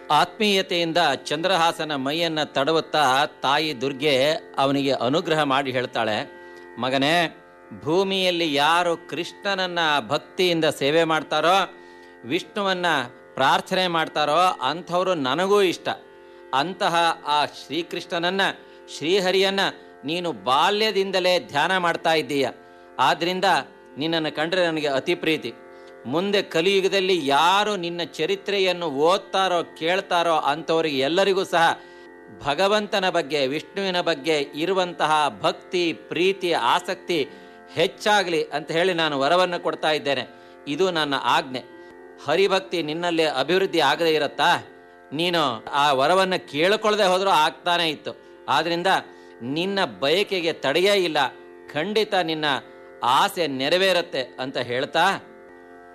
ಆತ್ಮೀಯತೆಯಿಂದ ಚಂದ್ರಹಾಸನ ಮೈಯನ್ನ ತಡವುತ್ತಾ ತಾಯಿ ದುರ್ಗೆ ಅವನಿಗೆ ಅನುಗ್ರಹ ಮಾಡಿ ಹೇಳ್ತಾಳೆ ಮಗನೇ ಭೂಮಿಯಲ್ಲಿ ಯಾರು ಕೃಷ್ಣನನ್ನ ಭಕ್ತಿಯಿಂದ ಸೇವೆ ಮಾಡ್ತಾರೋ ವಿಷ್ಣುವನ್ನ ಪ್ರಾರ್ಥನೆ ಮಾಡ್ತಾರೋ ಅಂಥವರು ನನಗೂ ಇಷ್ಟ ಅಂತಹ ಆ ಶ್ರೀಕೃಷ್ಣನನ್ನ ಶ್ರೀಹರಿಯನ್ನ ನೀನು ಬಾಲ್ಯದಿಂದಲೇ ಧ್ಯಾನ ಮಾಡ್ತಾ ಇದ್ದೀಯ ಆದ್ರಿಂದ ನಿನ್ನನ್ನು ಕಂಡ್ರೆ ನನಗೆ ಅತಿ ಪ್ರೀತಿ ಮುಂದೆ ಕಲಿಯುಗದಲ್ಲಿ ಯಾರು ನಿನ್ನ ಚರಿತ್ರೆಯನ್ನು ಓದ್ತಾರೋ ಕೇಳ್ತಾರೋ ಅಂಥವ್ರಿಗೆ ಎಲ್ಲರಿಗೂ ಸಹ ಭಗವಂತನ ಬಗ್ಗೆ ವಿಷ್ಣುವಿನ ಬಗ್ಗೆ ಇರುವಂತಹ ಭಕ್ತಿ ಪ್ರೀತಿ ಆಸಕ್ತಿ ಹೆಚ್ಚಾಗಲಿ ಅಂತ ಹೇಳಿ ನಾನು ವರವನ್ನು ಕೊಡ್ತಾ ಇದ್ದೇನೆ ಇದು ನನ್ನ ಆಜ್ಞೆ ಹರಿಭಕ್ತಿ ನಿನ್ನಲ್ಲಿ ಅಭಿವೃದ್ಧಿ ಆಗದೇ ಇರತ್ತಾ ನೀನು ಆ ವರವನ್ನು ಕೇಳಿಕೊಳ್ಳದೆ ಹೋದರೂ ಆಗ್ತಾನೇ ಇತ್ತು ಆದ್ರಿಂದ ನಿನ್ನ ಬಯಕೆಗೆ ತಡೆಯೇ ಇಲ್ಲ ಖಂಡಿತ ನಿನ್ನ ಆಸೆ ನೆರವೇರುತ್ತೆ ಅಂತ ಹೇಳ್ತಾ